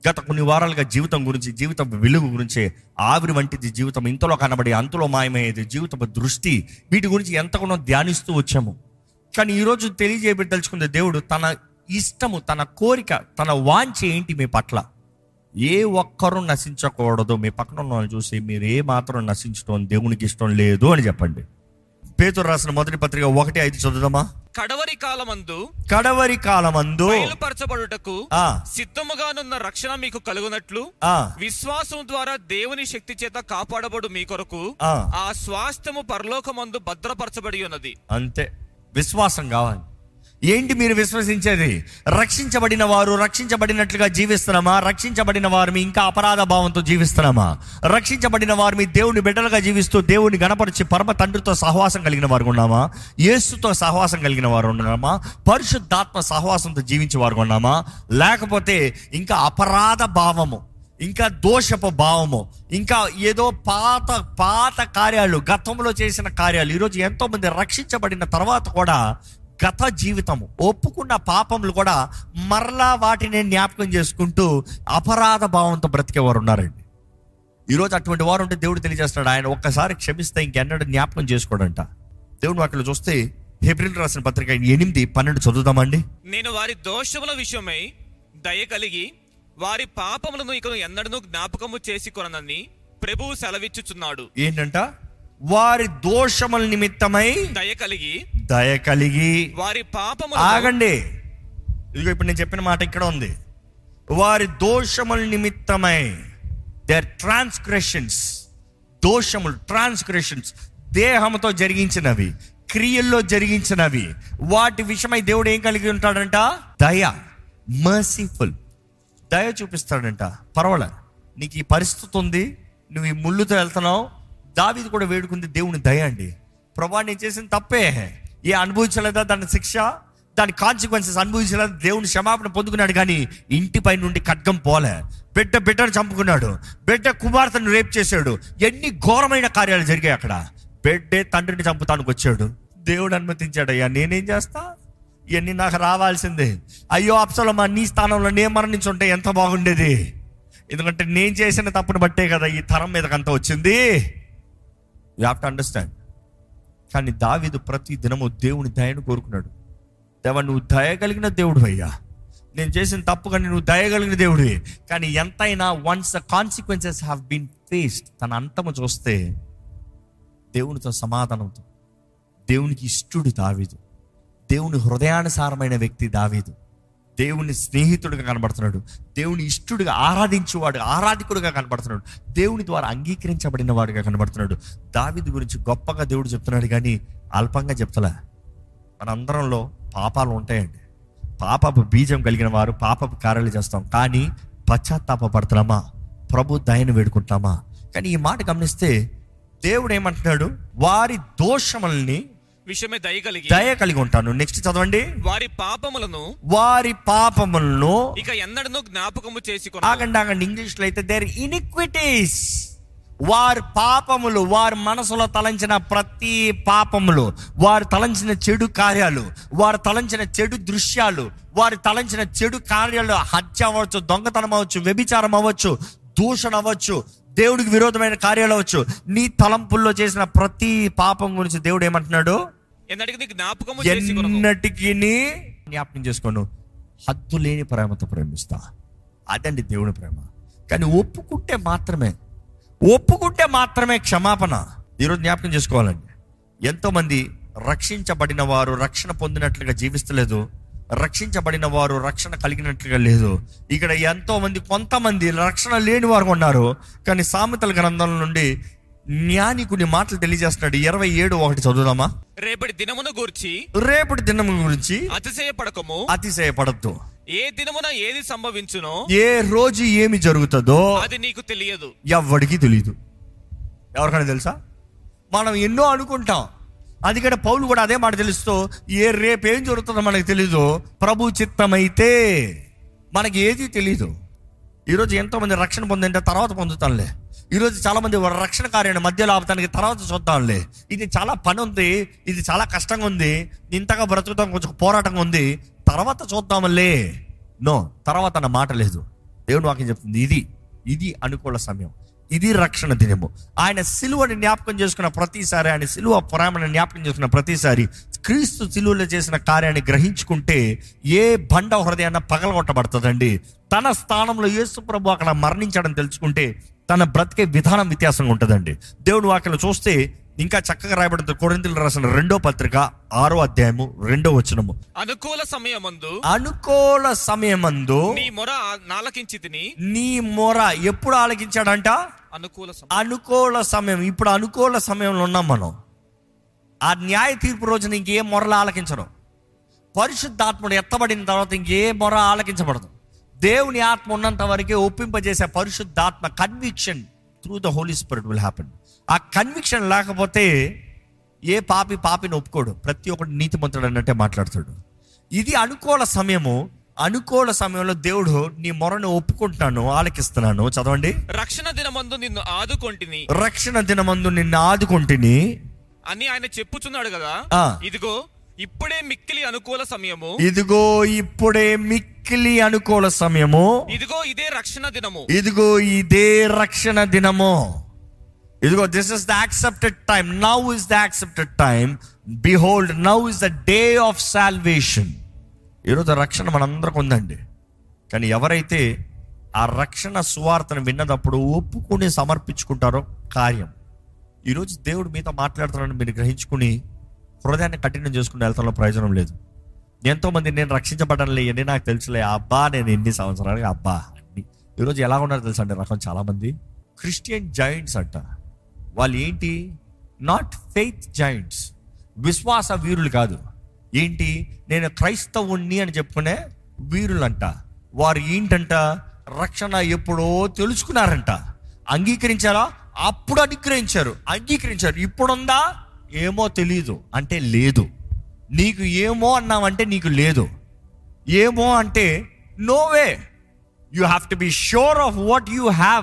గత కొన్ని వారాలుగా జీవితం గురించి జీవితం వెలుగు గురించి ఆవిరి వంటిది జీవితం ఇంతలో కనబడి అంతలో మాయమయ్యేది జీవితం దృష్టి వీటి గురించి ఎంతగానో ధ్యానిస్తూ వచ్చాము కానీ ఈరోజు తెలియజేయబెట్టదలుచుకుంది దేవుడు తన ఇష్టము తన కోరిక తన వాంఛ ఏంటి మీ పట్ల ఏ ఒక్కరూ నశించకూడదు మీ పక్కన ఉన్న వాళ్ళని చూసి మీరు ఏ మాత్రం నశించడం దేవునికి ఇష్టం లేదు అని చెప్పండి పేతురు రాసిన మొదటి పత్రిక ఒకటి ఐదు చదువుదామా కడవరి కాలమందు కడవరి కాలమందు బయలుపరచబడుటకు ఆ, సిద్ధముగానున్న రక్షణ మీకు కలుగునట్లు ఆ, విశ్వాసం ద్వారా దేవుని శక్తి చేత కాపాడబడు మీ కొరకు ఆ. ఆ స్వాస్థ్యము పరలోకమందు భద్రపరచబడి ఉన్నది అంతే విశ్వాసం కావాలి ఏంటి మీరు విశ్వసించేది రక్షించబడిన వారు రక్షించబడినట్లుగా జీవిస్తున్నామా రక్షించబడిన వారు మీ ఇంకా అపరాధ భావంతో జీవిస్తున్నామా రక్షించబడిన వారు మీ దేవుని బిడ్డలుగా జీవిస్తూ దేవుని గణపరిచి పరమ తండ్రితో సహవాసం కలిగిన వారు ఉన్నామా యేసుతో సహవాసం కలిగిన వారు ఉన్నామా పరిశుద్ధాత్మ సహవాసంతో జీవించే వారు ఉన్నామా లేకపోతే ఇంకా అపరాధ భావము ఇంకా దోషపు భావము ఇంకా ఏదో పాత పాత కార్యాలు గతంలో చేసిన కార్యాలు ఈరోజు ఎంతో మంది రక్షించబడిన తర్వాత కూడా గత జీవితము ఒప్పుకున్న పాపములు కూడా మరలా వాటిని జ్ఞాపకం చేసుకుంటూ అపరాధ భావంతో బ్రతికేవారు ఉన్నారండి ఈరోజు అటువంటి వారు ఉంటే దేవుడు తెలియజేస్తున్నాడు ఆయన ఒక్కసారి క్షమిస్తే ఇంకెన్నడూ జ్ఞాపకం చేసుకోడంట దేవుడు అక్కడ చూస్తే హెబ్రిల్ రాసిన పత్రిక ఎనిమిది పన్నెండు చదువుదామండి నేను వారి దోషముల విషయమై దయ కలిగి వారి పాపములను ఇకను ఎన్నడను జ్ఞాపకము చేసి కొననని ప్రభువు సెలవిచ్చుచున్నాడు ఏంటంట వారి దోషముల నిమిత్తమై దయ కలిగి దయ కలిగి వారి పాపములు ఆగండి ఇదిగో ఇప్పుడు నేను చెప్పిన మాట ఇక్కడ ఉంది వారి దోషముల నిమిత్తమై దేర్ ట్రాన్స్గ్రెషన్స్ దోషములు ట్రాన్స్గ్రెషన్స్ దేహంతో జరిగించినవి క్రియల్లో జరిగించినవి వాటి విషయమై దేవుడు ఏం కలిగి ఉంటాడంట దయ మర్సీఫుల్ దయ చూపిస్తాడంట పర్వాలే నీకు ఈ పరిస్థితి ఉంది నువ్వు ఈ ముళ్ళుతో వెళ్తున్నావు దావీది కూడా వేడుకుంది దేవుని దయ అండి ప్రభా నేను చేసిన తప్పే ఏ అనుభవించలేదా దాని శిక్ష దాని కాన్సిక్వెన్సెస్ అనుభవించలేదా దేవుని క్షమాపణ పొందుకున్నాడు కానీ ఇంటిపై నుండి ఖడ్గం పోలే బిడ్డ బిడ్డను చంపుకున్నాడు బిడ్డ కుమార్తెను రేప్ చేశాడు ఎన్ని ఘోరమైన కార్యాలు జరిగాయి అక్కడ బిడ్డే తండ్రిని చంపుతానికి వచ్చాడు దేవుడు అనుమతించాడు అయ్యా నేనేం చేస్తా ఇవన్నీ నాకు రావాల్సిందే అయ్యో అప్సలమా నీ స్థానంలో నేను మరణించుంటే ఎంత బాగుండేది ఎందుకంటే నేను చేసిన తప్పును బట్టే కదా ఈ తరం మీదకి అంత వచ్చింది యూ హ్యావ్ టు అండర్స్టాండ్ కానీ దావీదు ప్రతి దినము దేవుని దయను కోరుకున్నాడు దేవా నువ్వు దయ కలిగిన దేవుడు అయ్యా నేను చేసిన తప్పు కానీ నువ్వు దయ కలిగిన దేవుడివి కానీ ఎంతైనా once the consequences have been faced తన అంతము చూస్తే దేవునితో సమాధానంతో దేవునికి ఇష్టుడు దావీదు దేవుని హృదయానుసారమైన వ్యక్తి దావీదు దేవుని స్నేహితుడిగా కనబడుతున్నాడు దేవుని ఇష్టుడిగా ఆరాధించేవాడు ఆరాధికుడిగా కనబడుతున్నాడు దేవుని ద్వారా అంగీకరించబడిన వాడుగా కనబడుతున్నాడు దావీదు గురించి గొప్పగా దేవుడు చెప్తున్నాడు కానీ అల్పంగా చెప్తలే మనందరంలో పాపాలు ఉంటాయండి పాపపు బీజం కలిగిన వారు పాపపు కార్యాలు చేస్తాం కానీ పశ్చాత్తాపడుతున్నామా ప్రభు దయను వేడుకుంటామా కానీ ఈ మాట గమనిస్తే దేవుడు ఏమంటున్నాడు వారి దోషముల్ని విషయమే దయ కలిగి దయ కలిగి ఉంటాను నెక్స్ట్ చదవండి వారి పాపములను వారి పాపములను ఇక ఎన్నడను జ్ఞాపకము చేసి ఆగండి ఆగండి ఇంగ్లీష్ లో అయితే దేర్ ఇనిక్విటీస్ వారి పాపములు వారి మనసులో తలంచిన ప్రతి పాపములు వారు తలంచిన చెడు కార్యాలు వారు తలంచిన చెడు దృశ్యాలు వారు తలంచిన చెడు కార్యాలు హత్య అవ్వచ్చు దొంగతనం అవ్వచ్చు వ్యభిచారం అవ్వచ్చు దూషణ అవ్వచ్చు దేవుడికి విరోధమైన కార్యాలు అవ్వచ్చు నీ తలంపుల్లో చేసిన ప్రతి పాపం గురించి దేవుడు ఏమంటున్నాడు ఎన్నటికి జ్ఞాపకము చేసి కొనను. ఎన్నటికి జ్ఞాపకం చేసుకోను హద్దు లేని ప్రేమతో ప్రేమిస్తా అదండి దేవుని ప్రేమ కానీ ఒప్పుకుంటే మాత్రమే ఒప్పుకుంటే మాత్రమే క్షమాపణ ఈరోజు జ్ఞాపకం చేసుకోవాలండి ఎంతోమంది రక్షించబడిన వారు రక్షణ పొందినట్లుగా జీవిస్తలేదు రక్షించబడిన వారు రక్షణ కలిగినట్లుగా లేదు ఇక్కడ ఎంతో మంది కొంతమంది రక్షణ లేని వారు ఉన్నారు కానీ సామెతల గ్రంథం నుండి జ్ఞానికుని మాటలు తెలియజేస్తున్నాడు ఇరవై ఏడు ఒకటి చదువుదామా రేపటి దినమును గూర్చి రేపటి దినం గురించి అతిశయపడకము అతిశయపడద్దు ఏ దినమున ఏది సంభవించునో ఏ రోజు ఏమి జరుగుతుందో అది నీకు తెలియదు ఎవరికి తెలియదు ఎవరికైనా తెలుసా మనం ఎన్నో అనుకుంటాం అందుకని పౌలు కూడా అదే మాట తెలుస్తూ ఏ రేపు ఏం జరుగుతుందో మనకు తెలీదు ప్రభు చిత్తమైతే మనకి ఏది తెలీదు ఈరోజు ఎంతో మంది రక్షణ పొందంటే తర్వాత పొందుతానులే ఈరోజు చాలా మంది వారి రక్షణ కార్యాన్ని మధ్యలో ఆపుతానికి తర్వాత చూద్దాంలే ఇది చాలా పని ఉంది ఇది చాలా కష్టంగా ఉంది ఇంతగా బ్రతుకుతాం కొంచెం పోరాటంగా ఉంది తర్వాత చూద్దాంలే నో తర్వాత అన్న మాట లేదు దేవుని వాక్యం చెప్తుంది ఇది ఇది అనుకూల సమయం ఇది రక్షణ దినము ఆయన సిలువని జ్ఞాపకం చేసుకున్న ప్రతిసారి ఆయన సిలువ ప్రేమను జ్ఞాపకం చేసుకున్న ప్రతిసారి క్రీస్తు సిలువలో చేసిన కార్యాన్ని గ్రహించుకుంటే ఏ బండ హృదయాన్న పగలగొట్టబడుతుందండి తన స్థానంలో యేసు ప్రభు అక్కడ మరణించడం తెలుసుకుంటే తన బ్రతికే విధానం వ్యత్యాసంగా ఉంటుందండి దేవుని వాక్యలు చూస్తే ఇంకా చక్కగా రాయబడింది కొరింతలు రాసిన రెండో పత్రిక ఆరో అధ్యాయము రెండో వచనము అనుకూల సమయమందు అనుకూల సమయమందు నీ మొర నాలకించి తిని నీ మొర ఎప్పుడు ఆలకించాడంట అనుకూల సమయం అనుకూల సమయం ఇప్పుడు అనుకూల సమయంలో ఉన్నాం మనం ఆ న్యాయ తీర్పు రోజున ఇంకే మొరలు ఆలకించడం పరిశుద్ధాత్ముడు ఎత్తబడిన తర్వాత ఇంకే మొర ఆలకించబడదు దేవుని ఆత్మ ఉన్నంత వరకే ఒప్పింపజేసే పరిశుద్ధాత్మ conviction through the holy spirit will happen ఆ కన్విక్షన్ లేకపోతే ఏ పాపి పాపిని ఒప్పుకోడు ప్రతి ఒక్కటి నీతిమంతుడు అన్నట్టే మాట్లాడతాడు ఇది అనుకూల సమయము అనుకూల సమయంలో దేవుడు నీ మొరను ఒప్పుకుంటున్నాను ఆలకిస్తున్నాను చదవండి రక్షణ దినమందు నిన్ను ఆదుకొంటిని రక్షణ దినమందు నిన్ను ఆదుకుంటుని అని ఆయన చెప్పుచున్నాడు కదా ఆ. ఇదిగో ఇప్పుడే మిక్కిలి అనుకూల సమయము ఇదిగో ఇప్పుడే మిక్కిలి అనుకూల సమయము ఇదిగో ఇదే రక్షణ దినము ఇదిగో ఇదే రక్షణ దినము ఇదిగో this is the accepted time now is the accepted time behold now is the day of salvation ఈరోజు రక్షణ మనందరికి ఉందండి కానీ ఎవరైతే ఆ రక్షణ సువార్తను విన్నదప్పుడు ఒప్పుకొని సమర్పించుకుంటారో కార్యం ఈరోజు దేవుడు మీతో మాట్లాడుతున్నాడని మీరు గ్రహించుకుని హృదయాన్ని కఠినం చేసుకుని వెళ్తాలో ప్రయోజనం లేదు ఎంతో మంది నేను రక్షించబడడం లేని నాకు తెలుసులే అబ్బా నేను ఎన్ని సంవత్సరాలుగా అబ్బా అన్ని ఈరోజు ఎలా ఉన్నారో తెలుసా అండి రకం చాలా మంది క్రిస్టియన్ జాయింట్స్ అంట వాళ్ళు ఏంటి నాట్ ఫెయిత్ జాయింట్స్ విశ్వాస వీరులు కాదు ఏంటి నేను క్రైస్తవుణ్ణి అని చెప్పుకునే వీరులంట వారు ఏంటంట రక్షణ ఎప్పుడో తెలుసుకున్నారంట అంగీకరించారా అప్పుడు అనుగ్రహించారు అంగీకరించారు ఇప్పుడుందా ఏమో తెలీదు అంటే లేదు నీకు ఏమో అన్నావంటే నీకు లేదు ఏమో అంటే no way you have to be sure of what you have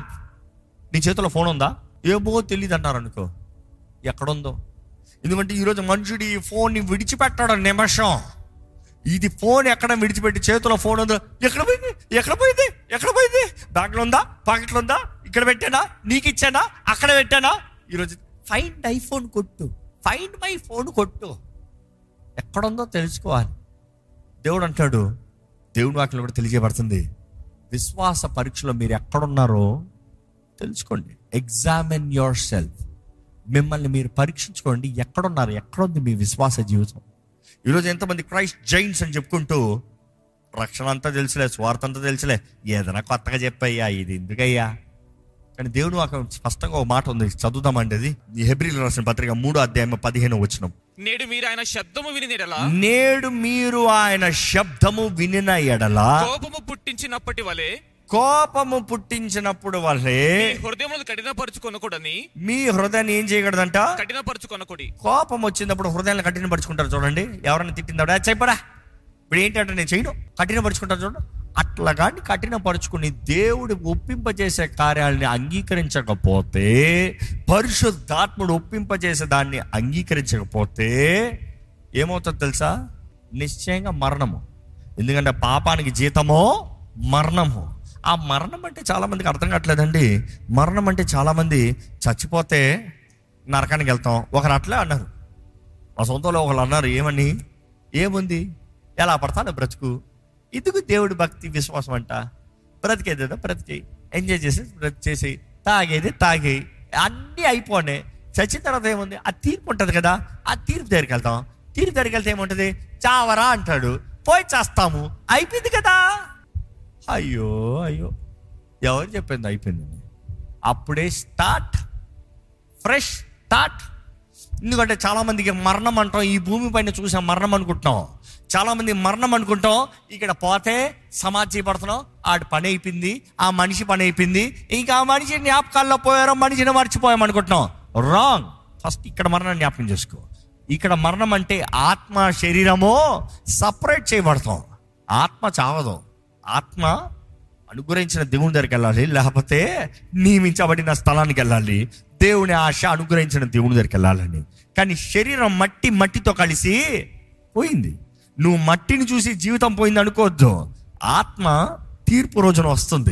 నీ చేతిలో ఫోన్ ఉందా ఏమో తెలియదు అన్నారు అనుకో ఎక్కడుందో ఎందుకంటే ఈరోజు మనుషుడు ఈ ఫోన్ని విడిచిపెట్టాడు నిమిషం ఇది ఫోన్ ఎక్కడ విడిచిపెట్టి చేతిలో ఫోన్ ఉందో ఎక్కడ పోయింది ఎక్కడ పోయింది ఎక్కడ పోయింది బ్యాగ్లో ఉందా పాకెట్లో ఉందా ఇక్కడ పెట్టానా నీకు ఇచ్చానా అక్కడ పెట్టానా ఈరోజు ఫైండ్ ఐఫోన్ కొట్టు ఫైండ్ మై ఫోన్ కొట్టు ఎక్కడుందో తెలుసుకోవాలి దేవుడు అంటాడు దేవుని వాక్యం కూడా తెలియజేయబడుతుంది విశ్వాస పరీక్షలో మీరు ఎక్కడున్నారో తెలుసుకోండి ఎగ్జామిన్ యువర్ సెల్ఫ్ మిమ్మల్ని మీరు పరీక్షించుకోండి ఎక్కడున్నారు ఎక్కడుంది మీ విశ్వాస జీవితం ఈరోజు ఎంతమంది క్రైస్ట్ జైన్స్ అని చెప్పుకుంటూ రక్షణ అంతా తెలుసులే స్వార్థ అంతా తెలుసులే ఏదైనా కొత్తగా చెప్పయ్యా ఇది ఎందుకయ్యా కానీ దేవుడు మాకు స్పష్టంగా ఒక మాట ఉంది చదువుదామండి అది ఈ హెబ్రిల్ రాసిన పత్రిక మూడో అధ్యాయం పదిహేను వచ్చిన నేడు మీరు ఆయన శబ్దము విని నెడలా నేడు మీరు ఆయన శబ్దము వినిన ఎడల కోపము పుట్టించినప్పటి వలె కోపము పుట్టించినప్పుడు వల్లే మీ హృదయములను కఠినపరుచుకొనకూడని మీ హృదయాన్ని ఏం చేయకూడదంట కఠినపరుచుకొనకుడి కోపం వచ్చినప్పుడు హృదయాన్ని కఠినపరుచుకుంటారు చూడండి ఎవరైనా తిట్టిందా చెప్పరా ఇప్పుడు ఏంటంటే నేను చేయను కఠినపరుచుకుంటారు చూడండి అట్లా కానీ కఠినపరుచుకుని దేవుడు ఒప్పింపజేసే కార్యాలని అంగీకరించకపోతే పరిశుద్ధాత్ముడు ఒప్పింపజేసే దాన్ని అంగీకరించకపోతే ఏమవుతుందో తెలుసా నిశ్చయంగా మరణము ఎందుకంటే పాపానికి జీతమో మరణము ఆ మరణం అంటే చాలా మందికి అర్థం కావట్లేదండి మరణం అంటే చాలా మంది చచ్చిపోతే నరకానికి వెళ్తాం ఒకరు అట్లే అన్నారు మా సొంతంలో ఒకళ్ళు అన్నారు ఏమని ఏముంది ఎలా పడతాను బ్రతుకు ఎందుకు దేవుడి భక్తి విశ్వాసం అంట బ్రతికేదేదో బ్రతికి ఎంజాయ్ చేసి బ్రతి చేసి తాగేది తాగేయి అన్నీ అయిపోయినాయి చచ్చిన తర్వాత ఏముంది ఆ తీర్పు ఉంటుంది కదా ఆ తీర్పు దగ్గరికి వెళ్తాం తీర్పు దగ్గరికి వెళ్తే ఏముంటుంది చావరా అంటాడు పోయి చేస్తాము అయిపోయింది కదా అయ్యో అయ్యో ఎవరు చెప్పింది అయిపోయింది అప్పుడే స్టార్ట్ ఫ్రెష్ స్టార్ట్ ఎందుకంటే చాలా మందికి మరణం అంటాం ఈ భూమి పైన చూసాం మరణం అనుకుంటున్నాం చాలా మంది మరణం అనుకుంటాం ఇక్కడ పోతే సమాధి పడుతున్నాం ఆడి పని అయిపోయింది ఆ మనిషి పని అయిపోయింది ఇంకా ఆ మనిషి జ్ఞాపకాల్లో పోయారో మనిషిని మర్చిపోయాం అనుకుంటున్నాం రాంగ్ ఫస్ట్ ఇక్కడ మరణం జ్ఞాపకం చేసుకో ఇక్కడ మరణం అంటే ఆత్మ శరీరము సపరేట్ చేయబడతాం ఆత్మ చావదు ఆత్మ అనుగ్రహించిన దేవుని దగ్గరికి వెళ్ళాలి లేకపోతే నియమించబడిన స్థలానికి వెళ్ళాలి దేవుని ఆశ అనుగ్రహించిన దేవుని దగ్గరికి వెళ్ళాలని కానీ శరీరం మట్టి మట్టితో కలిసి పోయింది నువ్వు మట్టిని చూసి జీవితం పోయింది అనుకోవద్దు ఆత్మ తీర్పు రోజున వస్తుంది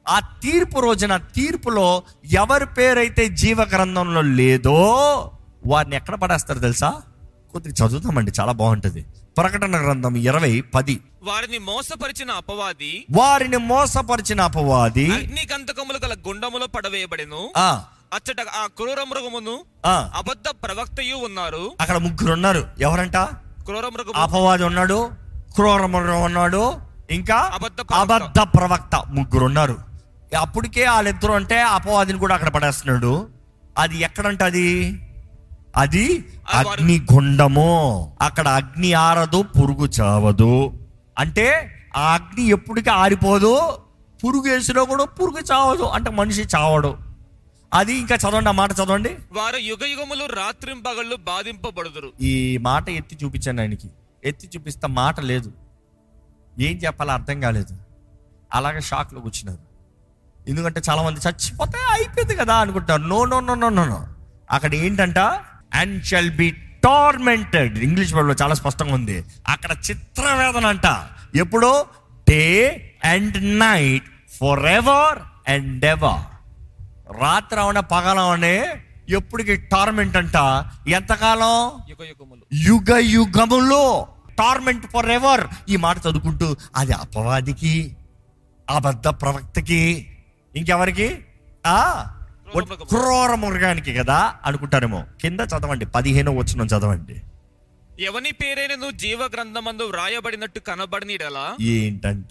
ఆ తీర్పు రోజున తీర్పులో ఎవరి పేరైతే జీవ గ్రంథంలో లేదో వారిని ఎక్కడ పడేస్తారు తెలుసా కొద్దిగా చదువుతామండి చాలా బాగుంటుంది ప్రకటన గ్రంథం ఇరవై పది వారిని మోసపరిచిన అపవాది వారిని మోసపరిచిన అపవాది అగ్ని గంధకములు గల గుండములో పడవేయబడెను ఆ అచ్చట ఆ క్రూర మృగమును ఆ అబద్ధ ప్రవక్తయు ఉన్నారు అక్కడ ముగ్గురు ఉన్నారు ఎవరంట క్రూర మృగము అపవాది ఉన్నాడు క్రూరమృగం ఉన్నాడు ఇంకా అబద్ధ ప్రవక్త. అబద్ధ ప్రవక్త ముగ్గురు ఉన్నారు అప్పటికే వాళ్ళిద్దరు అంటే అపవాదిని కూడా అక్కడ పడేస్తున్నాడు అది ఎక్కడంట అది అది అది వారు- అగ్ని గుండము అక్కడ అగ్ని ఆరదు పురుగు చావదు అంటే ఆ అగ్ని ఎప్పటికీ ఆరిపోదు పురుగు వేసినా కూడా పురుగు చావదు అంటే మనిషి చావడు అది ఇంకా చదవండి ఆ మాట చదవండి వారు యుగ యుగములు రాత్రింపగళ్ళు బాధింపబడుదురు ఈ మాట ఎత్తి చూపించాను ఆయనకి ఎత్తి చూపిస్తే మాట లేదు ఏం చెప్పాలో అర్థం కాలేదు అలాగే షాక్లో కూర్చున్నారు ఎందుకంటే చాలా మంది చచ్చిపోతే అయిపోయింది కదా అనుకుంటారు no no no no no no అక్కడ ఏంటంట and shall be tormented English వర్డ్లో చాలా స్పష్టంగా ఉంది అక్కడ చిత్రవేదన అంట ఎప్పుడు day and night for ever and ever రాత్రి అవనే పగలవనే ఎప్పటికి టార్మెంట్ అంట ఎంతకాలం యుగ యుగములు యుగ యుగములో టార్మెంట్ ఫర్ ఎవర్ ఈ మాట చదువుకుంటూ అది అపవాదికి అబద్ధ ప్రవక్తకి ఇంకెవరికి ఆ క్రూర క్రూర మృగానికి కదా అనుకుంటారేమో కింద చదవండి పదిహేను వచ్చిన చదవండి ఎవని పేరైనను జీవ గ్రంథమందు వ్రాయబడినట్టు కనబడినలా ఏంటంట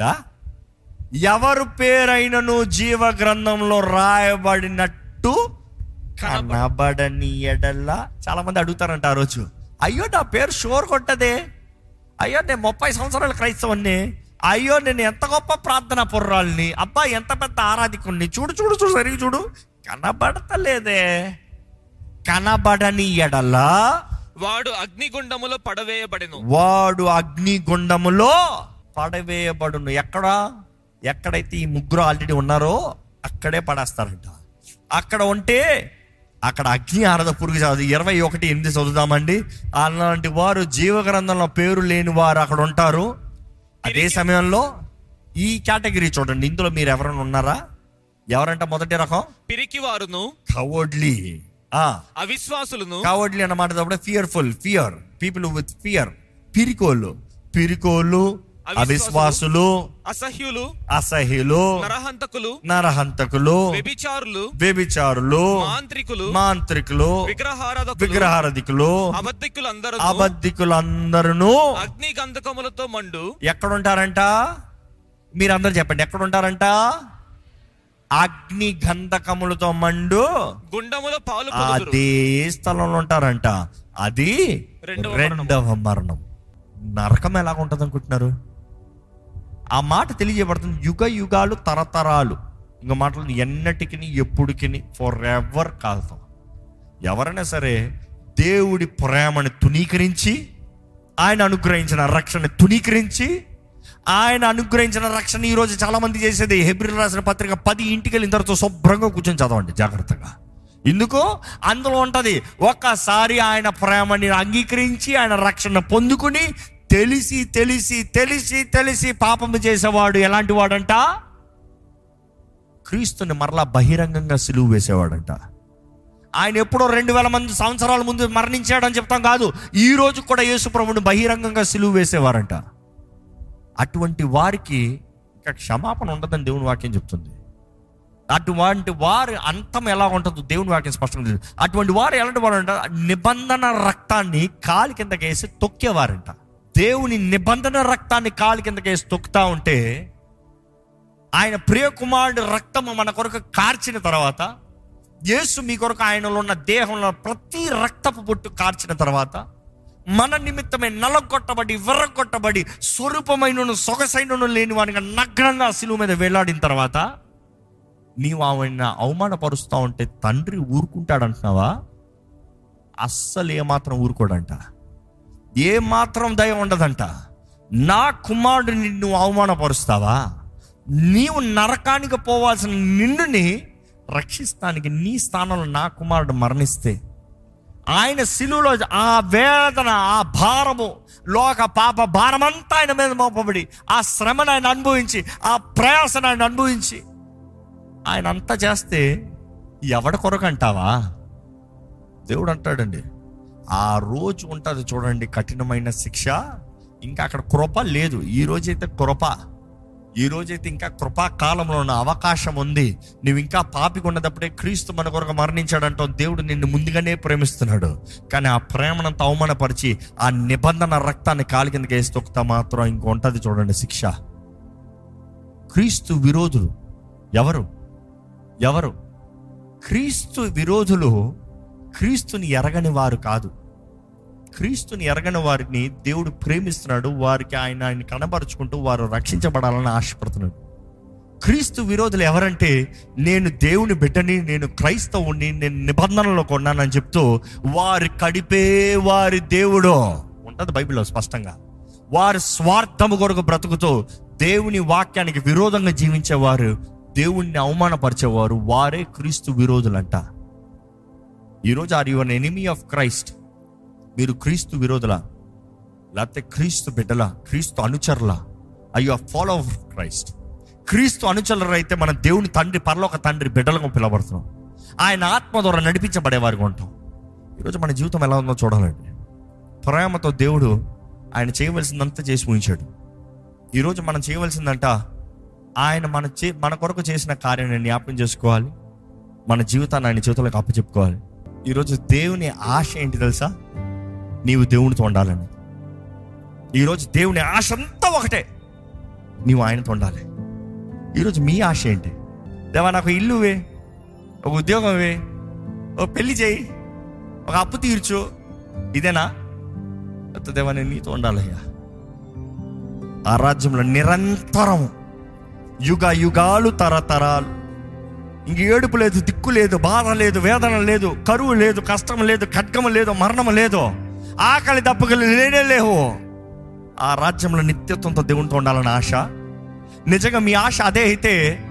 ఎవరు పేరైనను జీవ గ్రంథంలో రాయబడినట్టు కనబడని ఎడల్లా చాలా మంది అడుగుతారంట ఆ రోజు అయ్యో నా పేరు షోర్ కొట్టదే అయ్యో నేను ముప్పై సంవత్సరాల క్రైస్తవుని అయ్యో నేను ఎంత గొప్ప ప్రార్థన పుర్రాల్ని అబ్బా ఎంత పెద్ద ఆరాధికుణ్ణి చూడు చూడు చూడు సరిగి చూడు కనబడతలేదే కనబడని ఎడలా వాడు అగ్నిగుండములో పడవేయబడెను వాడు అగ్నిగుండములో పడవేయబడును ఎక్కడ ఎక్కడైతే ఈ ముగ్గురు ఆల్రెడీ ఉన్నారో అక్కడే పడేస్తారంట అక్కడ ఉంటే అక్కడ అగ్ని ఆరద పురుగు చావదు ఇరవై ఒకటి ఎనిమిది చదువుదామండి అలాంటి వారు జీవ గ్రంథంలో పేరు లేని వారు అక్కడ ఉంటారు అదే సమయంలో ఈ కేటగిరీ చూడండి ఇందులో మీరు ఎవరైనా ఉన్నారా ఎవరంట మొదటి రకం పిరికి వారును కవర్డ్లీ ఆ అవిశ్వాసులను కావడ్లీ అన్నమాట తప్పుడు fearful fear people with fear పిరికోళ్ళు పిరికోళ్ళు అవిశ్వాసులు అసహ్యులు అసహ్యులు నరహంతకులు నరహంతకులు వ్యభిచారులు వ్యభిచారులు మాంత్రికులు మాంత్రికులు విగ్రహారాధకులు విగ్రహారధికులు అబద్ధికులందరూ అబద్ధికులందరూ అగ్ని గంధకములతో మండు ఎక్కడుంటారంట మీరందరూ చెప్పండి ఎక్కడుంటారంట అగ్ని గంధకములతో మండు గుండములో పాలు పొందుదురు అదే స్థలంలో ఉంటారంట అది రెండవ మరణం. రెండవ మరణం నరకం ఎలాగ ఉంటుంది అనుకుంటున్నారు ఆ మాట తెలియజేయబడుతుంది యుగ యుగాలు తరతరాలు ఇంకో మాటలు ఎన్నటికి ఎప్పుడుకి ఫర్ ఎవర్ కాల్తాం ఎవరైనా సరే దేవుడి ప్రేమని తునీకరించి ఆయన అనుగ్రహించిన రక్షణ తునీకరించి ఆయన అనుగ్రహించిన రక్షణ ఈ రోజు చాలా మంది చేసేది హెబ్రిల్ రాసిన పత్రిక పది ఇంటికి వెళ్ళిన తర్వాత శుభ్రంగా కూర్చొని చదవండి జాగ్రత్తగా ఎందుకు అందులో ఉంటది ఒక్కసారి ఆయన ప్రేమని అంగీకరించి ఆయన రక్షణ పొందుకుని తెలిసి తెలిసి తెలిసి తెలిసి పాపము చేసేవాడు ఎలాంటి వాడంట క్రీస్తుని మరలా బహిరంగంగా సిలువు వేసేవాడంట ఆయన ఎప్పుడో రెండు వేల మంది సంవత్సరాల ముందు మరణించాడని చెప్తాం కాదు ఈ రోజు కూడా యేసు ప్రభుని బహిరంగంగా సిలువు వేసేవారంట అటువంటి వారికి ఇంకా క్షమాపణ ఉండదని దేవుని వాక్యం చెప్తుంది అటువంటి వారి అంతం ఎలా ఉంటుందో దేవుని వాక్యం స్పష్టంగా తెలుసు అటువంటి వారు ఎలాంటి వారు అంట నిబంధన రక్తాన్ని కాలి కిందకేసి తొక్కేవారంట దేవుని నిబంధన రక్తాన్ని కాలి కిందకేసి తొక్కుతా ఉంటే ఆయన ప్రియకుమారుడు రక్తము మన కొరకు కార్చిన తర్వాత యేసు మీ కొరకు ఆయనలో ఉన్న దేహంలో ప్రతి రక్తపు బొట్టు కార్చిన తర్వాత మన నిమిత్తమే నలగొట్టబడి విర్రగొట్టబడి స్వరూపమైనను సొగసైనను లేని వాడిగా నగ్నంగా శిలువ మీద వేలాడిన తర్వాత నీవు ఆమెన అవమానపరుస్తూ ఉంటే తండ్రి ఊరుకుంటాడంటున్నావా అస్సలు ఏమాత్రం ఊరుకోడంట ఏ మాత్రం దయ ఉండదంట నా కుమారుడిని నువ్వు అవమానపరుస్తావా నీవు నరకానికి పోవాల్సిన నిన్నుని రక్షిస్తానికి నీ స్థానంలో నా కుమారుడు మరణిస్తే ఆయన శిలువలో ఆ వేదన ఆ భారము లోక పాప భారమంతా ఆయన మీద మోపబడి ఆ శ్రమను ఆయన అనుభవించి ఆ ప్రయాసను ఆయన అనుభవించి ఆయన అంతా చేస్తే ఎవడ కొరకు అంటావా దేవుడు అంటాడండి ఆ రోజు ఉంటుంది చూడండి కఠినమైన శిక్ష ఇంకా అక్కడ కృప లేదు ఈ రోజైతే కృప ఈ రోజైతే ఇంకా కృపా కాలంలో ఉన్న అవకాశం ఉంది నువ్వు ఇంకా పాపిగా ఉన్నదప్పుడే క్రీస్తు మన కొరకు మరణించాడంటావు దేవుడు నిన్ను ముందుగానే ప్రేమిస్తున్నాడు కానీ ఆ ప్రేమనంత అవమానపరిచి ఆ నిబంధన రక్తాన్ని కాలి కిందకి వేసి తొక్కుతా మాత్రం ఇంక ఉంటుంది చూడండి శిక్ష క్రీస్తు విరోధులు ఎవరు ఎవరు క్రీస్తు విరోధులు క్రీస్తుని ఎరగని వారు కాదు క్రీస్తుని ఎరగని వారిని దేవుడు ప్రేమిస్తున్నాడు వారికి ఆయన ఆయన కనబరుచుకుంటూ వారు రక్షించబడాలని ఆశపడుతున్నాడు క్రీస్తు విరోధులు ఎవరంటే నేను దేవుని బిడ్డని నేను క్రైస్తవుని నేను నిబంధనలో కొన్నానని చెప్తూ వారి కడిపే వారి దేవుడు ఉంటుంది బైబిల్లో స్పష్టంగా వారి స్వార్థము కొరకు బ్రతుకుతూ దేవుని వాక్యానికి విరోధంగా జీవించేవారు దేవుణ్ణి అవమానపరిచేవారు వారే క్రీస్తు విరోధులంట ఈరోజు are your enemy of Christ మీరు క్రీస్తు విరోధులా లేకపోతే క్రీస్తు బిడ్డలా క్రీస్తు అనుచరులా అయ్యో ఫాలో ఆఫ్ క్రైస్ట్ క్రీస్తు అనుచరులు అయితే మన దేవుని తండ్రి పరలోక తండ్రి బిడ్డలకు పిలవడుతున్నాం ఆయన ఆత్మ ద్వారా నడిపించబడేవారుగా ఉంటాం ఈరోజు మన జీవితం ఎలా ఉందో చూడాలండి ప్రేమతో దేవుడు ఆయన చేయవలసిందంతా చేసి ముగించాడు ఈరోజు మనం చేయవలసిందంట ఆయన మన చే మన కొరకు చేసిన కార్యాన్ని జ్ఞాపకం చేసుకోవాలి మన జీవితాన్ని ఆయన చేతులకు అప్పచెప్పుకోవాలి ఈరోజు దేవుని ఆశ ఏంటి తెలుసా నీవు దేవునితో ఉండాలని ఈరోజు దేవుని ఆశ అంతా ఒకటే నీవు ఆయనతో ఉండాలి ఈరోజు మీ ఆశ ఏంటి దేవా నాకు ఇల్లువే ఒక ఉద్యోగమే ఒక పెళ్లి చేయి ఒక అప్పు తీర్చు ఇదేనా లేకపోతే దేవా నేను నీతో ఉండాలయ్యా ఆ రాజ్యంలో నిరంతరం యుగ యుగాలు తరతరాలు ఇంక ఏడుపు లేదు దిక్కు లేదు బాధ లేదు వేదన లేదు కరువు లేదు కష్టం లేదు ఖడ్గము లేదు మరణం లేదు ఆకలి దప్పకలు లేనే లేవు ఆ రాజ్యంలో నిత్యత్వంతో దేవునితో ఉండాలని ఆశ నిజంగా మీ ఆశ అదే అయితే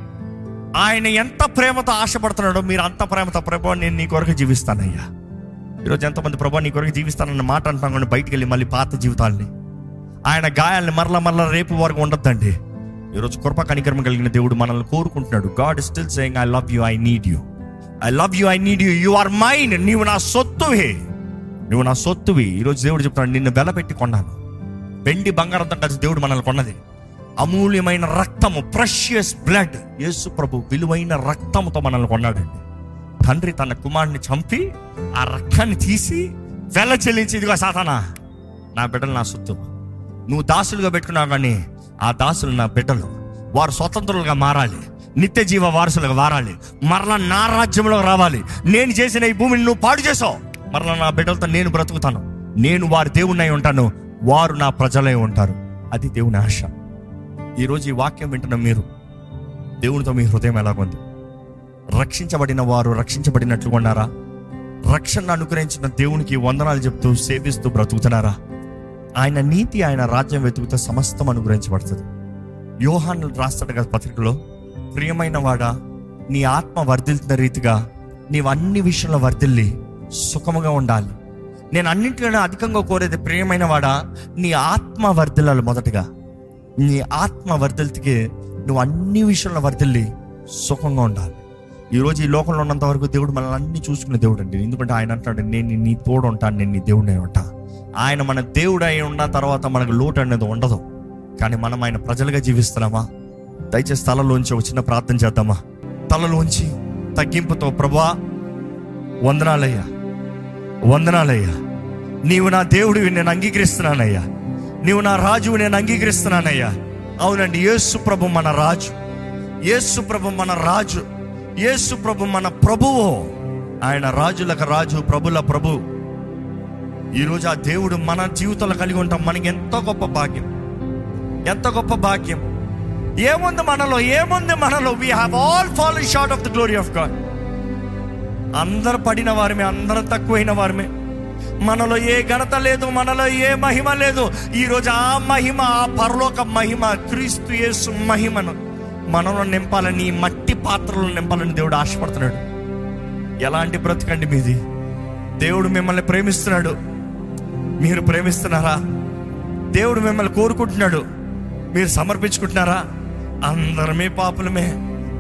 ఆయన ఎంత ప్రేమతో ఆశపడుతున్నాడో మీరు అంత ప్రేమతో ప్రభా నేను నీ కొరకు జీవిస్తానయ్యా ఈరోజు ఎంతమంది ప్రభా నీ కొరకు జీవిస్తానన్న మాట అంటున్నాం కానీ బయటికి వెళ్ళి మళ్ళీ పాత జీవితాల్ని ఆయన గాయాల్ని మరల మరల రేపు వరకు ఉండొద్దండి ఈరోజు కృప కనికరం కలిగిన దేవుడు మనల్ని కోరుకుంటున్నాడు God still saying I love you I need you I love you I need you you are mine నీవు నా సొత్తువే నువ్వు నా సొత్తువి ఈరోజు దేవుడు చెప్తాడు నిన్ను వెలపెట్టి కొన్నాను వెండి బంగారంతో కలిసి దేవుడు మనల్ని కొన్నది అమూల్యమైన రక్తము ప్రెషియస్ బ్లడ్ యేసు ప్రభు విలువైన రక్తముతో మనల్ని కొన్నాడండి తండ్రి తన కుమారుని చంపి ఆ రక్తాన్ని తీసి వెల చెల్లించి ఇదిగో సాతానా నా బిడ్డలు నా సొత్తు నువ్వు దాసులుగా పెట్టుకున్నావు కానీ ఆ దాసులు నా బిడ్డలు వారు స్వతంత్రులుగా మారాలి నిత్య జీవ వారసులుగా మారాలి మరలా నా రాజ్యంలో రావాలి నేను చేసిన ఈ భూమిని నువ్వు పాడు చేసావు మరలా నా బిడ్డలతో నేను బ్రతుకుతాను నేను వారి దేవుణ్ణి ఉంటాను వారు నా ప్రజలై ఉంటారు అది దేవుని ఆశ ఈరోజు ఈ వాక్యం వింటున్న మీరు దేవునితో మీ హృదయం ఎలాగుంది రక్షించబడిన వారు రక్షించబడినట్లు ఉన్నారా రక్షణ అనుగ్రహించిన దేవునికి వందనాలు చెప్తూ సేవిస్తూ బ్రతుకుతున్నారా ఆయన నీతి ఆయన రాజ్యం వెతుకుతే సమస్తం అనుగ్రహించబడుతుంది యోహాను రాస్తాడు కదా పత్రికలో ప్రియమైన వాడా నీ ఆత్మ వర్ధిల్తున్న రీతిగా నీవు అన్ని విషయంలో వర్ధిల్లి సుఖముగా ఉండాలి నేను అన్నింటిలోనే అధికంగా కోరేది ప్రియమైన వాడా నీ ఆత్మ వర్ధిల్లాలి మొదటగా నీ ఆత్మ వర్ధిల్తికి నువ్వు అన్ని విషయంలో వర్ధిల్లి సుఖంగా ఉండాలి ఈరోజు ఈ లోకంలో ఉన్నంత వరకు దేవుడు మనల్ని అన్ని చూసుకునే దేవుడు అండి ఎందుకంటే ఆయన అంటాడు నేను నీ తోడు ఉంటాను నేను నీ దేవుడినే ఉంటా ఆయన మన దేవుడు అయి ఉన్న తర్వాత మనకు లోటు అనేది ఉండదు కానీ మనం ఆయన ప్రజలుగా జీవిస్తున్నామా దయచేసి తలలోంచి ఒక చిన్న ప్రార్థన చేద్దామా తలలోంచి తగ్గింపుతో ప్రభా వందనాలయ్యా వందనాలయ్యా నీవు నా దేవుడివి నేను అంగీకరిస్తున్నానయ్యా నీవు నా రాజువు నేను అంగీకరిస్తున్నానయ్యా అవునండి యేసు ప్రభు మన రాజు యేసు ప్రభు మన రాజు యేసు ప్రభు మన ప్రభువు ఆయన రాజులకు రాజు ప్రభుల ప్రభు ఈరోజు ఆ దేవుడు మన జీవితంలో కలిగి ఉంటాం మనకి ఎంతో గొప్ప భాగ్యం ఎంత గొప్ప భాగ్యం ఏముంది మనలో ఏముంది మనలో we have all fallen short of the glory of God అందరు పడిన వారమే అందరూ తక్కువైన వారమే మనలో ఏ ఘనత లేదు మనలో ఏ మహిమ లేదు ఈరోజు ఆ మహిమ ఆ పరలోక మహిమ క్రీస్తు యేసు మహిమను మనలో నింపాలని ఈ మట్టి పాత్రలో నింపాలని దేవుడు ఆశపడుతున్నాడు ఎలాంటి బ్రతకండి మీది దేవుడు మిమ్మల్ని ప్రేమిస్తున్నాడు మీరు ప్రేమిస్తున్నారా దేవుడు మిమ్మల్ని కోరుకుంటున్నాడు మీరు సమర్పించుకుంటున్నారా అందరమే పాపులమే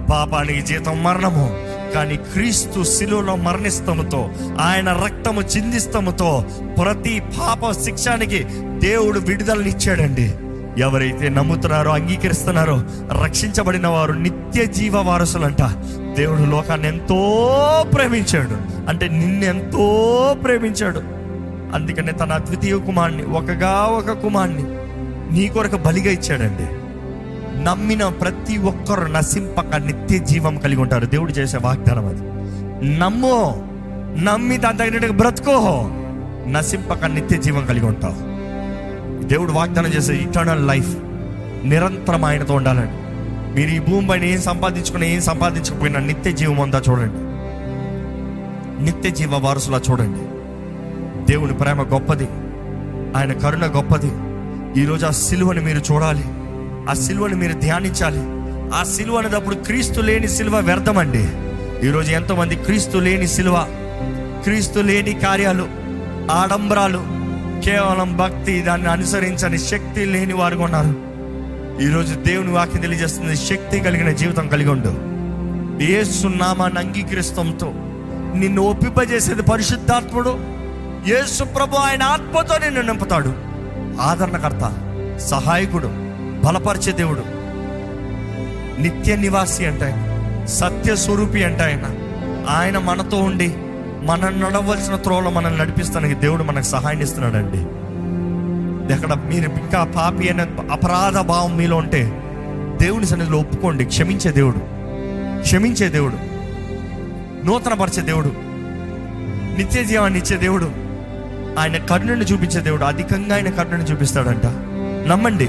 పాపానికి జీతం మరణము కానీ క్రీస్తు శిలువలో మరణిస్తముతో ఆయన రక్తము చిందిస్తముతో ప్రతి పాప శిక్షానికి దేవుడు విడుదలనిచ్చాడండి ఎవరైతే నమ్ముతున్నారో అంగీకరిస్తున్నారో రక్షించబడిన వారు నిత్య జీవ వారసులంట దేవుడు లోకాన్ని ఎంతో ప్రేమించాడు అంటే నిన్నెంతో ప్రేమించాడు అందుకనే తన అద్వితీయ కుమార్ని ఒకగా ఒక కుమార్ని నీ కొరకు బలిగా ఇచ్చాడండి నమ్మిన ప్రతి ఒక్కరు నశింపక నిత్య జీవం కలిగి ఉంటారు దేవుడు చేసే వాగ్దానం అది నమ్ము నమ్మి దాని తగినట్టుగా బ్రతుకో నశింపక నిత్య జీవం కలిగి ఉంటావు దేవుడు వాగ్దానం చేసే ఇటర్నల్ లైఫ్ నిరంతరం ఆయనతో ఉండాలండి మీరు ఈ భూమి పైన ఏం సంపాదించుకుని ఏం సంపాదించకపోయినా నిత్య జీవం ఉందా చూడండి నిత్య జీవ వారసులా చూడండి దేవుని ప్రేమ గొప్పది ఆయన కరుణ గొప్పది ఈరోజు ఆ సిలువని మీరు చూడాలి ఆ సిలువని మీరు ధ్యానించాలి ఆ సిలువ అనేటప్పుడు క్రీస్తు లేని సిలువ వ్యర్థమండి ఈరోజు ఎంతోమంది క్రీస్తు లేని సిలువ క్రీస్తు లేని కార్యాలు ఆడంబరాలు కేవలం భక్తి దాన్ని అనుసరించని శక్తి లేని వారుగా ఉన్నారు ఈరోజు దేవుని వాక్యం తెలియజేస్తుంది శక్తి కలిగిన జీవితం కలిగి ఉండు యేసు నామాన్ని అంగీకరిస్తంతో నిన్ను ఒప్పింపజేసేది పరిశుద్ధాత్ముడు యేసు ప్రభు ఆయన ఆత్మతో నిన్ను నింపుతాడు ఆదరణకర్త సహాయకుడు బలపరిచే దేవుడు నిత్య నివాసి అంటే ఆయన సత్య స్వరూపి అంటే ఆయన ఆయన మనతో ఉండి మనం నడవలసిన త్రోవలో మనల్ని నడిపిస్తానికి దేవుడు మనకు సహాయం ఇస్తున్నాడండి ఎక్కడ మీరు ఇంకా పాపి అనే అపరాధ భావం మీలో ఉంటే దేవుని సన్నిధిలో ఒప్పుకోండి క్షమించే దేవుడు క్షమించే దేవుడు నూతనపరిచే దేవుడు నిత్య జీవాన్ని ఇచ్చే దేవుడు ఆయన కరుణను చూపించే దేవుడు అధికంగా ఆయన కరుణను చూపిస్తాడంట నమ్మండి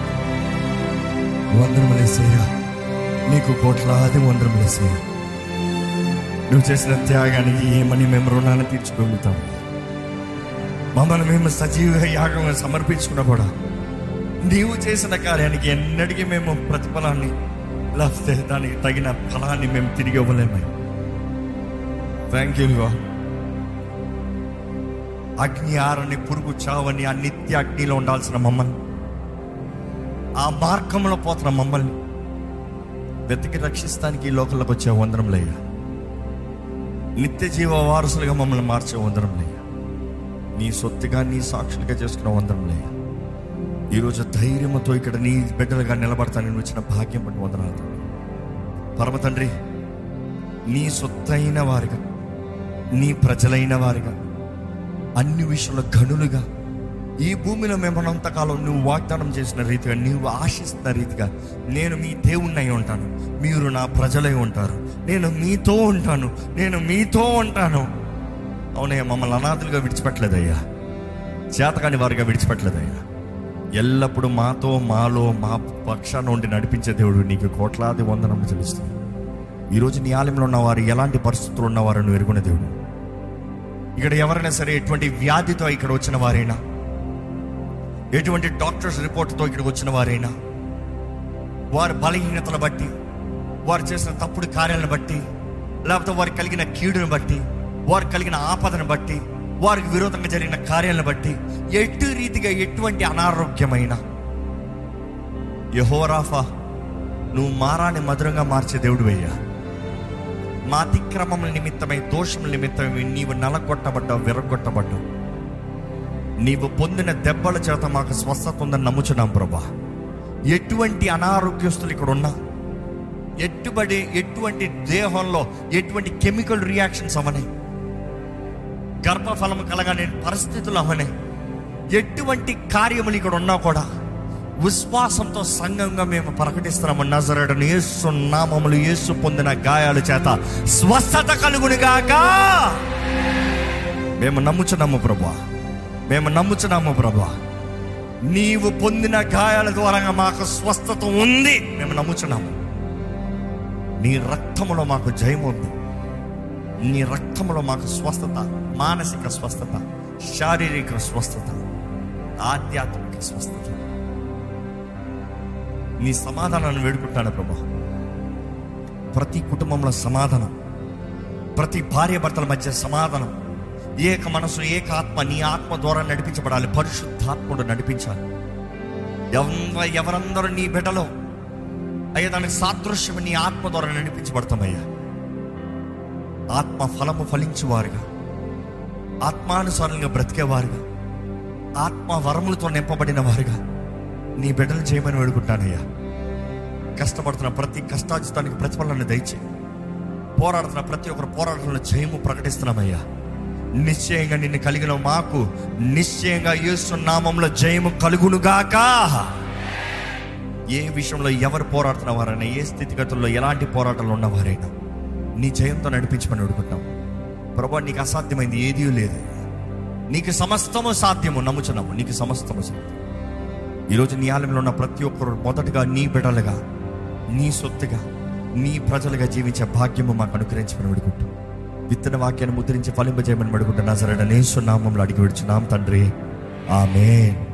వందరములేసయ్యా నీకు కోట్లాది వందరములేసయ్యా నువ్వు చేసిన త్యాగానికి ఏమని మేము రుణాన్ని తీర్చుకోగలుగుతాం మమ్మల్ని మేము సజీవ యాగంగా సమర్పించుకున్నా కూడా నీవు చేసిన కార్యానికి ఎన్నటికీ మేము ప్రతిఫలాన్ని లేకపోతే దానికి తగిన ఫలాన్ని మేము తిరిగి ఇవ్వలేము థ్యాంక్ యూ అగ్ని ఆరని పురుగు చావని ఆ నిత్య అగ్నిలో ఉండాల్సిన మమ్మల్ని ఆ మార్గంలో పోతున్న మమ్మల్ని వెతికి రక్షిస్తానికి ఈ లోకంలోకి వచ్చే వందరం లేయ నిత్య జీవ వారసులుగా మమ్మల్ని మార్చే వందరం లేయ నీ సొత్తుగా నీ సాక్షులుగా చేసుకున్న వందరం లేయ ఈరోజు ధైర్యంతో ఇక్కడ నీ బిడ్డలుగా నిలబడతానని వచ్చిన భాగ్యం పట్టి వందనాలు తండ్రి. పరమ తండ్రి నీ సొత్తైన వారిగా నీ ప్రజలైన వారిగా అన్ని విషయంలో గనులుగా ఈ భూమిలో మేమనంతకాలం నువ్వు వాగ్దానం చేసిన రీతిగా నువ్వు ఆశిస్తున్న రీతిగా నేను మీ దేవుణ్ణి అయి ఉంటాను మీరు నా ప్రజలై ఉంటారు నేను మీతో ఉంటాను నేను మీతో ఉంటాను అవునయ్య మమ్మల్ని అనాథులుగా విడిచిపెట్టలేదయ్యా చేతకాని వారిగా విడిచిపెట్టలేదయ్యా ఎల్లప్పుడూ మాతో మాలో మా పక్షాన ఉండి నడిపించే దేవుడు నీకు కోట్లాది వందనం చెల్లిస్తుంది ఈరోజు నీ ఆలయంలో ఉన్నవారు ఎలాంటి పరిస్థితులు ఉన్నవారు నువ్వు ఎరుగున్న దేవుడు ఇక్కడ ఎవరైనా సరే ఎటువంటి వ్యాధితో ఇక్కడ వచ్చిన వారైనా ఎటువంటి డాక్టర్స్ రిపోర్ట్తో ఇక్కడికి వచ్చిన వారైనా వారి బలహీనతలు బట్టి వారు చేసిన తప్పుడు కార్యాలను బట్టి లేకపోతే వారికి కలిగిన కీడును బట్టి వారికి కలిగిన ఆపదను బట్టి వారికి విరోధంగా జరిగిన కార్యాలను బట్టి ఎటు రీతిగా ఎటువంటి అనారోగ్యమైన యహోరాఫా నువ్వు మారాన్ని మధురంగా మార్చే దేవుడు అయ్యా మా అతిక్రమముల నిమిత్తమై దోషముల నిమిత్తమై నీవు నలగొట్టబడ్డావు విరగొట్టబడ్డావు నీవు పొందిన దెబ్బల చేత మాకు స్వస్థత ఉందని నమ్ముచున్నాం ప్రభా ఎటువంటి అనారోగ్యస్తులు ఇక్కడ ఉన్నా ఎట్టుబడి ఎటువంటి దేహంలో ఎటువంటి కెమికల్ రియాక్షన్స్ అవనే గర్భఫలం కలగని పరిస్థితులు అవనే ఎటువంటి కార్యములు ఇక్కడ ఉన్నా కూడా విశ్వాసంతో సంఘంగా మేము ప్రకటిస్తున్నాము నజరడను యేసు నామములు యేసు పొందిన గాయాల చేత స్వస్థత కలుగునిగాక మేము నమ్ముచున్నాము ప్రభా మేము నమ్ముచున్నాము ప్రభా నీవు పొందిన గాయాల ద్వారా మాకు స్వస్థత ఉంది మేము నమ్ముచున్నాము నీ రక్తములో మాకు జయం ఉంది నీ రక్తములో మాకు స్వస్థత మానసిక స్వస్థత శారీరక స్వస్థత ఆధ్యాత్మిక స్వస్థత నీ సమాధానాన్ని వేడుకుంటాను ప్రభా ప్రతి కుటుంబంలో సమాధానం ప్రతి భార్య భర్తల మధ్య సమాధానం ఏక మనసు ఏక ఆత్మ నీ ఆత్మ ద్వారా నడిపించబడాలి పరిశుద్ధాత్ముడు నడిపించాలి ఎవ ఎవరందరూ నీ బిడ్డలో అయ్యా దానికి సాదృశ్యం నీ ఆత్మ ద్వారా నడిపించబడతామయ్యా ఆత్మ ఫలము ఫలించువారుగా ఆత్మానుసారంగా బ్రతికేవారుగా ఆత్మ వరములతో నింపబడిన వారుగా నీ బిడ్డలు చేయమని వేడుకుంటానయ్యా కష్టపడుతున్న ప్రతి కష్టాజితానికి ప్రతిఫలన దయచే పోరాడుతున్న ప్రతి ఒక్కరు పోరాటంలో జయము ప్రకటిస్తున్నామయ్యా నిశ్చయంగా నిన్ను కలిగిన మాకు నిశ్చయంగా యేసు నామంలో జయము కలుగునుగాక ఏ విషయంలో ఎవరు పోరాడుతున్న వారైనా ఏ స్థితిగతుల్లో ఎలాంటి పోరాటాలు ఉన్నవారైనా నీ జయంతో నడిపించమని అడుగుతాం ప్రభా నీకు అసాధ్యమైంది ఏదీ లేదు నీకు సమస్తము సాధ్యము నమ్ముచున్నాము నీకు సమస్తము సాధ్యం ఈరోజు నీ ఆలయంలో ఉన్న ప్రతి ఒక్కరు మొదటగా నీ బిడ్డలుగా నీ సొత్తుగా నీ ప్రజలుగా జీవించే భాగ్యము మాకు అనుగ్రహించమని వేడుకుంటాం విత్తన వాక్యాన్ని ముద్రించి ఫలింపజేయమని వేడుకుంటున్నా సరే నేసు నామంలో అడిగి విడుచున్నాం తండ్రి ఆమెన్